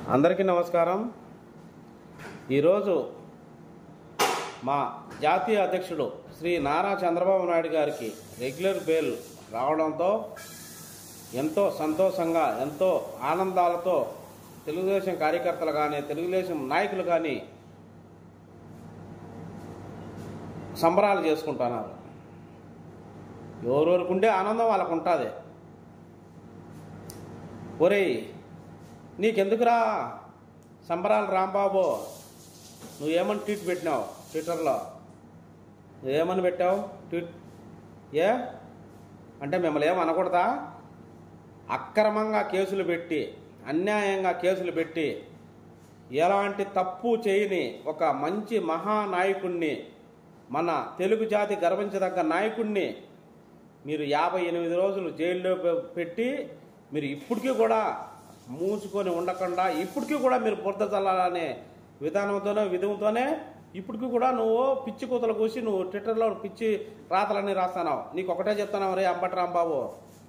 అందరికీ నమస్కారం ఈరోజు మా జాతీయ అధ్యక్షుడు శ్రీ నారా చంద్రబాబు నాయుడు గారికి రెగ్యులర్ బెయిల్ రావడంతో ఎంతో సంతోషంగా ఎంతో ఆనందాలతో తెలుగుదేశం కార్యకర్తలు కానీ తెలుగుదేశం నాయకులు కానీ సంబరాలు చేసుకుంటున్నారు ఎవరెవరికి ఉండే ఆనందం వాళ్ళకు ఉంటుంది ఒరేయ్ నీకెందుకురా సంబరాలు రాంబాబు నువ్వేమని ట్వీట్ పెట్టినావు ట్విట్టర్లో నువ్వేమని పెట్టావు ట్వీట్ ఏ అంటే మిమ్మల్ని ఏం అనకూడదా అక్రమంగా కేసులు పెట్టి అన్యాయంగా కేసులు పెట్టి ఎలాంటి తప్పు చేయని ఒక మంచి మహానాయకుణ్ణి మన తెలుగు జాతి గర్వించదగ్గ నాయకుణ్ణి మీరు యాభై ఎనిమిది రోజులు జైల్లో పె- పెట్టి మీరు ఇప్పటికీ కూడా మూసుకొని ఉండకుండా ఇప్పటికీ కూడా మీరు బురద చల్లాలనే విధానంతోనే విధంతోనే ఇప్పటికీ కూడా నువ్వు పిచ్చి కూతలు కూసి నువ్వు ట్విట్టర్లో పిచ్చి రాతలన్నీ రాస్తున్నావు నీకు ఒకటే చెప్తున్నావు రే అంబటి రాంబాబు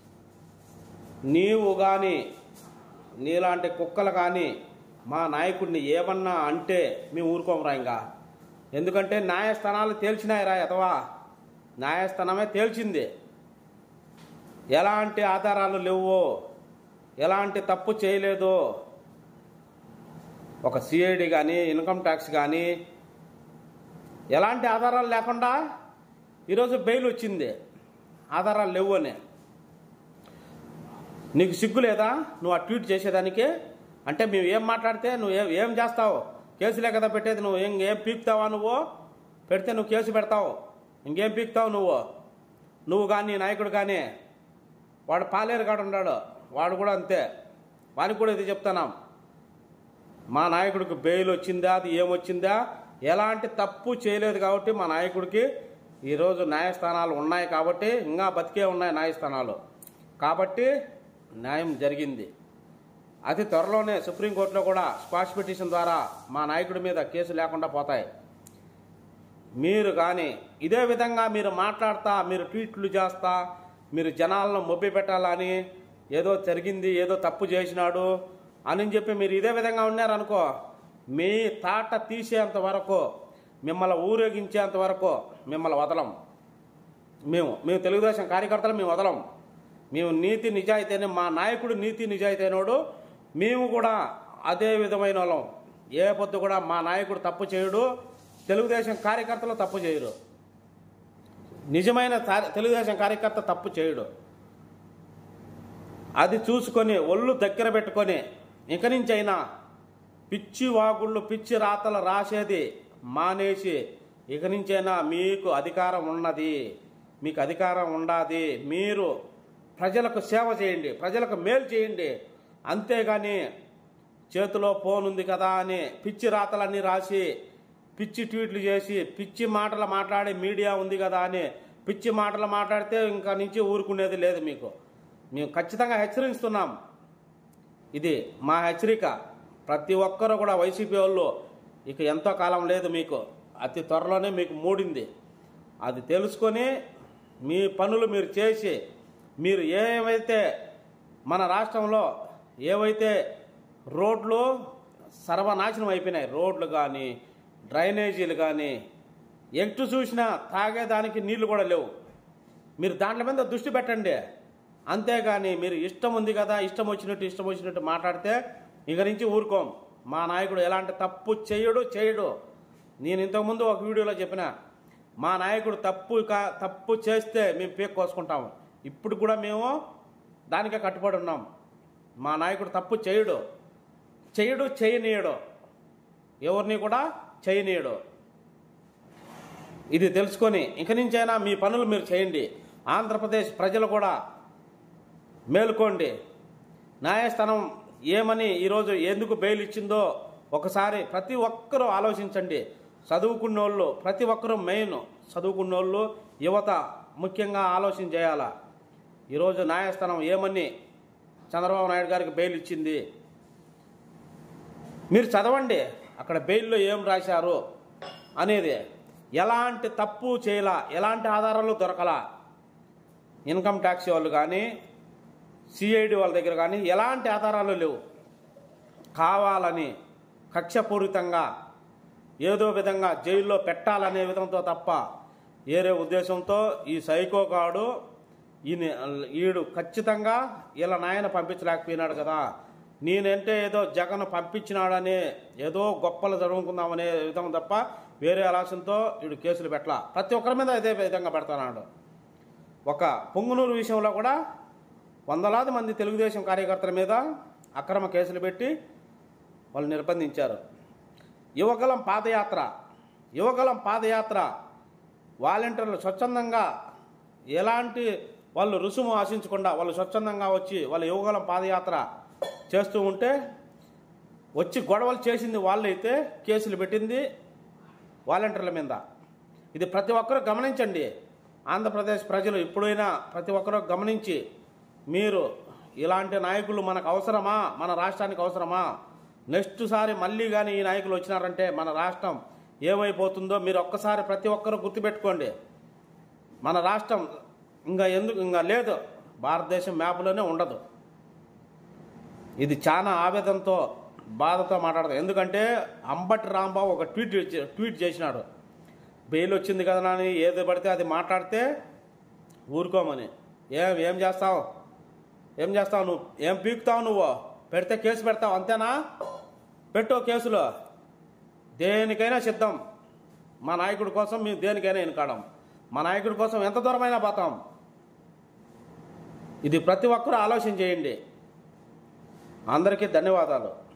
నీవు కానీ నీలాంటి కుక్కలు కానీ మా నాయకుడిని ఏమన్నా అంటే మేము ఊరుకోమరా ఇంకా ఎందుకంటే న్యాయస్థానాలు తేల్చినాయిరా ఎదవా న్యాయస్థానమే తేల్చింది ఎలాంటి ఆధారాలు లేవు ఎలాంటి తప్పు చేయలేదు ఒక సిఐడి కానీ ఇన్కమ్ ట్యాక్స్ కానీ ఎలాంటి ఆధారాలు లేకుండా ఈరోజు బెయిల్ వచ్చింది ఆధారాలు లేవు అని నీకు సిగ్గు లేదా నువ్వు ఆ ట్వీట్ చేసేదానికి అంటే మేము ఏం మాట్లాడితే నువ్వు ఏం ఏం చేస్తావు కేసులే కదా పెట్టేది నువ్వు ఏం ఏం పీకుతావా నువ్వు పెడితే నువ్వు కేసు పెడతావు ఇంకేం పీకుతావు నువ్వు నువ్వు కానీ నాయకుడు కానీ వాడు పాలేరు కాడు ఉన్నాడు వాడు కూడా అంతే వానికి కూడా ఇది చెప్తున్నాం మా నాయకుడికి బెయిల్ వచ్చిందా అది ఏమొచ్చిందా ఎలాంటి తప్పు చేయలేదు కాబట్టి మా నాయకుడికి ఈరోజు న్యాయస్థానాలు ఉన్నాయి కాబట్టి ఇంకా బతికే ఉన్నాయి న్యాయస్థానాలు కాబట్టి న్యాయం జరిగింది అతి త్వరలోనే సుప్రీంకోర్టులో కూడా స్క్వాష్ పిటిషన్ ద్వారా మా నాయకుడి మీద కేసు లేకుండా పోతాయి మీరు కానీ ఇదే విధంగా మీరు మాట్లాడతా మీరు ట్వీట్లు చేస్తా మీరు జనాలను మొబ్బి పెట్టాలని ఏదో జరిగింది ఏదో తప్పు చేసినాడు అని చెప్పి మీరు ఇదే విధంగా ఉన్నారనుకో మీ తాట తీసేంత వరకు మిమ్మల్ని ఊరేగించేంత వరకు మిమ్మల్ని వదలం మేము మేము తెలుగుదేశం కార్యకర్తలు మేము వదలం మేము నీతి నిజాయితీ మా నాయకుడు నీతి నిజాయితీనోడు మేము కూడా అదే విధమైన వాళ్ళం ఏ పొద్దు కూడా మా నాయకుడు తప్పు చేయడు తెలుగుదేశం కార్యకర్తలు తప్పు చేయరు నిజమైన తా- తెలుగుదేశం కార్యకర్త తప్పు చేయడు అది చూసుకొని ఒళ్ళు దగ్గర పెట్టుకొని ఇక నుంచి అయినా పిచ్చి వాగుళ్ళు పిచ్చి రాతలు రాసేది మానేసి ఇక నుంచైనా మీకు అధికారం ఉన్నది మీకు అధికారం ఉండాది మీరు ప్రజలకు సేవ చేయండి ప్రజలకు మేలు చేయండి అంతేగాని చేతిలో ఫోన్ ఉంది కదా అని పిచ్చి రాతలన్నీ రాసి పిచ్చి ట్వీట్లు చేసి పిచ్చి మాటలు మాట్లాడే మీడియా ఉంది కదా అని పిచ్చి మాటలు మాట్లాడితే ఇంకా నుంచి ఊరుకునేది లేదు మీకు మేము ఖచ్చితంగా హెచ్చరిస్తున్నాం ఇది మా హెచ్చరిక ప్రతి ఒక్కరూ కూడా వైసీపీ వాళ్ళు ఇక ఎంతో కాలం లేదు మీకు అతి త్వరలోనే మీకు మూడింది అది తెలుసుకొని మీ పనులు మీరు చేసి మీరు ఏవైతే మన రాష్ట్రంలో ఏవైతే రోడ్లు సర్వనాశనం అయిపోయినాయి రోడ్లు కానీ డ్రైనేజీలు కానీ ఎటు చూసినా తాగేదానికి నీళ్లు కూడా లేవు మీరు దాంట్ల మీద దృష్టి పెట్టండి అంతేగాని మీరు ఇష్టం ఉంది కదా ఇష్టం వచ్చినట్టు ఇష్టం వచ్చినట్టు మాట్లాడితే ఇక నుంచి ఊరుకోం మా నాయకుడు ఎలాంటి తప్పు చేయడు చేయడు నేను ఇంతకుముందు ఒక వీడియోలో చెప్పిన మా నాయకుడు తప్పు కా- తప్పు చేస్తే మేము పీక్ కోసుకుంటాం ఇప్పుడు కూడా మేము దానికే కట్టుబడి ఉన్నాం మా నాయకుడు తప్పు చేయడు చేయడు చేయనీయడు ఎవరిని కూడా చేయనీయడు ఇది తెలుసుకొని ఇంక నుంచైనా మీ పనులు మీరు చేయండి ఆంధ్రప్రదేశ్ ప్రజలు కూడా మేలుకోండి న్యాయస్థానం ఏమని ఈరోజు ఎందుకు బెయిల్ ఇచ్చిందో ఒకసారి ప్రతి ఒక్కరూ ఆలోచించండి చదువుకున్నోళ్ళు ప్రతి ఒక్కరూ మెయిన్ చదువుకున్నోళ్ళు యువత ముఖ్యంగా ఆలోచన చేయాలా ఈరోజు న్యాయస్థానం ఏమని చంద్రబాబు నాయుడు గారికి బెయిల్ ఇచ్చింది మీరు చదవండి అక్కడ బెయిల్లో ఏం రాశారు అనేది ఎలాంటి తప్పు చేయలా ఎలాంటి ఆధారాలు దొరకలా ఇన్కమ్ ట్యాక్స్ వాళ్ళు కానీ సిఐడి వాళ్ళ దగ్గర కానీ ఎలాంటి ఆధారాలు లేవు కావాలని కక్షపూరితంగా ఏదో విధంగా జైల్లో పెట్టాలనే విధంతో తప్ప వేరే ఉద్దేశంతో ఈ సైకోగాడు ఈయన ఈడు ఖచ్చితంగా వీళ్ళ నాయన పంపించలేకపోయినాడు కదా నేనంటే ఏదో జగన్ పంపించినాడని ఏదో గొప్పలు జరుగుకుందామనే విధం తప్ప వేరే ఆలోచనతో వీడు కేసులు పెట్టలా ప్రతి ఒక్కరి మీద అదే విధంగా పెడతాడు ఒక పొంగునూరు విషయంలో కూడా వందలాది మంది తెలుగుదేశం కార్యకర్తల మీద అక్రమ కేసులు పెట్టి వాళ్ళు నిర్బంధించారు యువగలం పాదయాత్ర యువగలం పాదయాత్ర వాలంటీర్లు స్వచ్ఛందంగా ఎలాంటి వాళ్ళు రుసుము ఆశించకుండా వాళ్ళు స్వచ్ఛందంగా వచ్చి వాళ్ళ యువగలం పాదయాత్ర చేస్తూ ఉంటే వచ్చి గొడవలు చేసింది వాళ్ళైతే కేసులు పెట్టింది వాలంటీర్ల మీద ఇది ప్రతి ఒక్కరూ గమనించండి ఆంధ్రప్రదేశ్ ప్రజలు ఎప్పుడైనా ప్రతి ఒక్కరూ గమనించి మీరు ఇలాంటి నాయకులు మనకు అవసరమా మన రాష్ట్రానికి అవసరమా నెక్స్ట్ సారి మళ్ళీ కానీ ఈ నాయకులు వచ్చినారంటే మన రాష్ట్రం ఏమైపోతుందో మీరు ఒక్కసారి ప్రతి ఒక్కరూ గుర్తుపెట్టుకోండి మన రాష్ట్రం ఇంకా ఎందుకు ఇంకా లేదు భారతదేశం మ్యాప్లోనే ఉండదు ఇది చాలా ఆవేదనతో బాధతో మాట్లాడతాం ఎందుకంటే అంబటి రాంబాబు ఒక ట్వీట్ ఇచ్చి- ట్వీట్ చేసినాడు బెయిల్ వచ్చింది కదా అని ఏది పడితే అది మాట్లాడితే ఊరుకోమని ఏం ఏం చేస్తావు ఏం చేస్తావు నువ్వు ఏం పీకుతావు నువ్వు పెడితే కేసు పెడతావు అంతేనా పెట్టు కేసులో దేనికైనా సిద్ధం మా నాయకుడి కోసం మేము దేనికైనా వెనకాడం మా నాయకుడి కోసం ఎంత దూరమైనా పోతాం ఇది ప్రతి ఒక్కరూ ఆలోచన చేయండి అందరికీ ధన్యవాదాలు